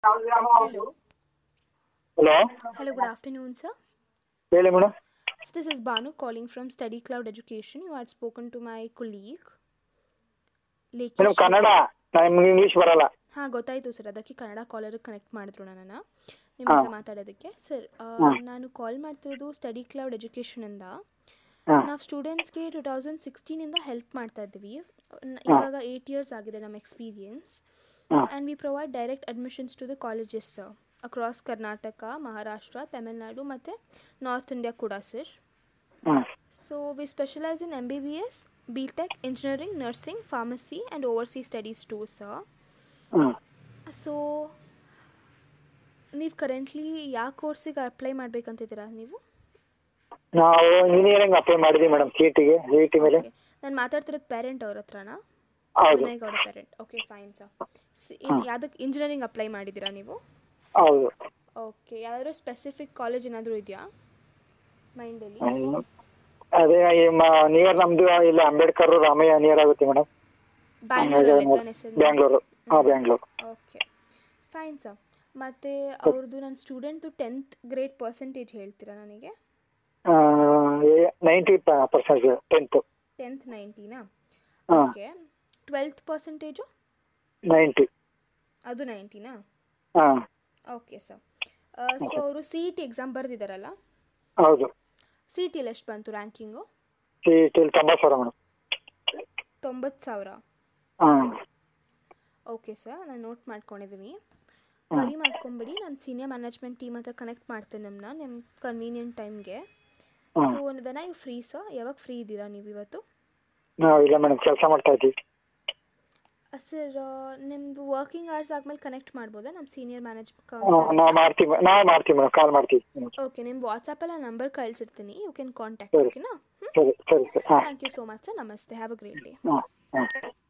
Hello. Hello Hello, good afternoon, sir. ಹೇಳಿ madam So this is Banu calling from Study Cloud Education. You had spoken to my colleague. Madam Lekhesh Kannada ನಮ್ಗೆ English ಬರಲ್ಲ ಹಾಂ ಗೊತ್ತಾಯಿತು sir ಅದಕ್ಕೆ Kannada collar connect ಮಾಡಿದ್ರು ನನ್ನನ್ನು ನಿಮ್ಮ ಹತ್ರ ಮಾತಾಡೋದಕ್ಕೆ ಸರ್ ನಾನು ಕಾಲ್ ಮಾಡ್ತಿರೋದು ಸ್ಟಡಿ ಕ್ಲೌಡ್ ಎಜುಕೇಷನಿಂದ ಹಾಂ ನಾವು ಸ್ಟೂಡೆಂಟ್ಸ್ಗೆ ಟು ತೌಸಂಡ್ ಸಿಕ್ಸ್ಟೀನಿಂದ ಹೆಲ್ಪ್ ಮಾಡ್ತಾ ಇದ್ದೀವಿ ನ- ಇವಾಗ ಏಯ್ಟ್ ಇಯರ್ಸ್ ಆಗಿದೆ ನಮ್ಮ ಎಕ್ಸ್ಪೀರಿಯನ್ಸ್ ಹಾಂ. And we provide direct admissions to the colleges across Karnataka Maharashtra Tamil Nadu ಮತ್ತು ನಾರ್ತ್ ಇಂಡಿಯಾ ಕೂಡ ಸರ್ ಹಾಂ so we specialise in M B B S B tech engineering nursing pharmacy and overseas studies too sir ಹಾಂ so ನೀವು currently ಯಾವ ಕೋರ್ಸಿಗೆ apply ಮಾಡಬೇಕಂತಿದ್ದೀರಾ ನೀವು ನಾವು ಇಂಜಿನಿಯರಿಂಗ್ ಅಪ್ಲೈ ಮಾಡಿದ್ವಿ ಮೇಡಮ್ ಸಿ ಟಿಗೆ ಸಿ ಟಿ ಮೇಲೆ ನಾನು ಮಾತಾಡ್ತಿರೋದು ಪೇರೆಂಟ್ ಅವ್ರ ಹತ್ರನಾ ಹೌದು Vinay Gowda parent okay fine sir ಯಾವುದಕ್ಕೆ ಇಂಜಿನಿಯರಿಂಗ್ ಅಪ್ಲೈ ಮಾಡಿದ್ದೀರಾ ನೀವು ಹೌದು ಓಕೆ ಯಾವ್ದಾದ್ರು ಸ್ಪೆಸಿಫಿಕ್ ಕಾಲೇಜ್ ಏನಾದರೂ ಇದೆಯಾ ಮೈಂಡಲ್ಲಿ ಹ್ಮ್. ಅದೇ ನಿಯರ್ ನಮ್ದು ಇಲ್ಲಿ ಅಂಬೇಡ್ಕರ್ ರಾಮಯ್ಯ ನಿಯರ್ ಆಗುತ್ತೆ ಮೇಡಮ್ ಬ್ಯಾಂಗ್ಳೂರಲ್ಲಿ ತಾನೆ ಸರ್ ಬ್ಯಾಂಗ್ಳೂರು ಹಾಂ ಬ್ಯಾಂಗ್ಳೂರು ಓಕೆ ಫೈನ್ ಸರ್ ಮತ್ತು ಅವ್ರದ್ದು ನನ್ನ ಸ್ಟೂಡೆಂಟ್ದು ಟೆಂತ್ ಗ್ರೇಡ್ ಪರ್ಸೆಂಟೇಜ್ ಹೇಳ್ತೀರಾ ನನಗೆ ನೈಂಟಿ ಪರ್ಸೆಂಟ್ ಟೆಂತು ಟೆಂತ್ ನೈಂಟಿನಾ ಹಾಂ ಓಕೆ ಟ್ವೆಲ್ತ್ ಪರ್ಸೆಂಟೇಜು ನೈಂಟಿ ಅದು ನೈಂಟಿನಾ ಹಾಂ ಓಕೆ ಸರ್ ಸೊ ಅವರು ಸಿ ಇ ಟಿ ಎಕ್ಸಾಮ್ ಬರೆದಿದ್ದಾರಲ್ಲ ಹೌದು ಸಿ ಇ ಟಿಲಿ ಎಷ್ಟು ಬಂತು ರ್ಯಾಂಕಿಂಗು ಸಿ ಟಿಲಿ ತೊಂಬತ್ತು ಸಾವಿರ ಮೇಡಮ್ ತೊಂಬತ್ತು ಸಾವಿರ ಹಾಂ ಓಕೆ ಸರ್ ನಾನು ನೋಟ್ ಮಾಡ್ಕೊಂಡಿದ್ದೀನಿ ವರಿ ಮಾಡ್ಕೊಂಬಿಡಿ ನಾನು ಸೀನಿಯರ್ ಮ್ಯಾನೇಜ್ಮೆಂಟ್ ಟೀಮ್ ಹತ್ರ ಕನೆಕ್ಟ್ ಮಾಡ್ತೇನೆ ನಿಮ್ಮನ್ನ ನಿಮ್ಮ ಕನ್ವೀನಿಯಂಟ್ ಟೈಮ್ಗೆ ಹಾಂ so when I you free sir ಯಾವಾಗ ಫ್ರೀ ಇದ್ದೀರಾ ನೀವು ಇವತ್ತು ನಾವು ಇಲ್ಲ ಮೇಡಮ್ ಕೆಲಸ ಮಾಡ್ತಾ ಇದ್ದೀವಿ ಸರ್ ನಿಮ್ಮದು ವರ್ಕಿಂಗ್ ಅವರ್ಸ್ ಆದಮೇಲೆ ಕನೆಕ್ಟ್ ಮಾಡ್ಬೋದಾ ನಮ್ಮ ಸೀನಿಯರ್ ಮ್ಯಾನೇಜ್ ಹಾಂ ಕೌನ್ಸಿಲರ್ ನಾವು ಮಾಡ್ತೀವಿ ನಾವು ಮಾಡ್ತೀವಿ ಮೇಡಮ್ ಕಾಲ್ ಮಾಡ್ತೀವಿ ಹ್ಮ್. ಓಕೆ ನಿಮ್ಮ ವಾಟ್ಸಪ್ಪಲ್ಲಿ ನಂಬರ್ ಕಳಿಸಿರ್ತೀನಿ ಯು ಕ್ಯಾನ್ ಕಾಂಟ್ಯಾಕ್ಟ್ ಸರಿ. ಓಕೆನಾ ಸರಿ ಸರಿ ಸರಿ ಹಾಂ thank you so much sir ನಮಸ್ತೆ ಹ್ಯಾವ್ ಅ ಗ್ರೇಟ್ ಡೇ ಹಾಂ ಹಾಂ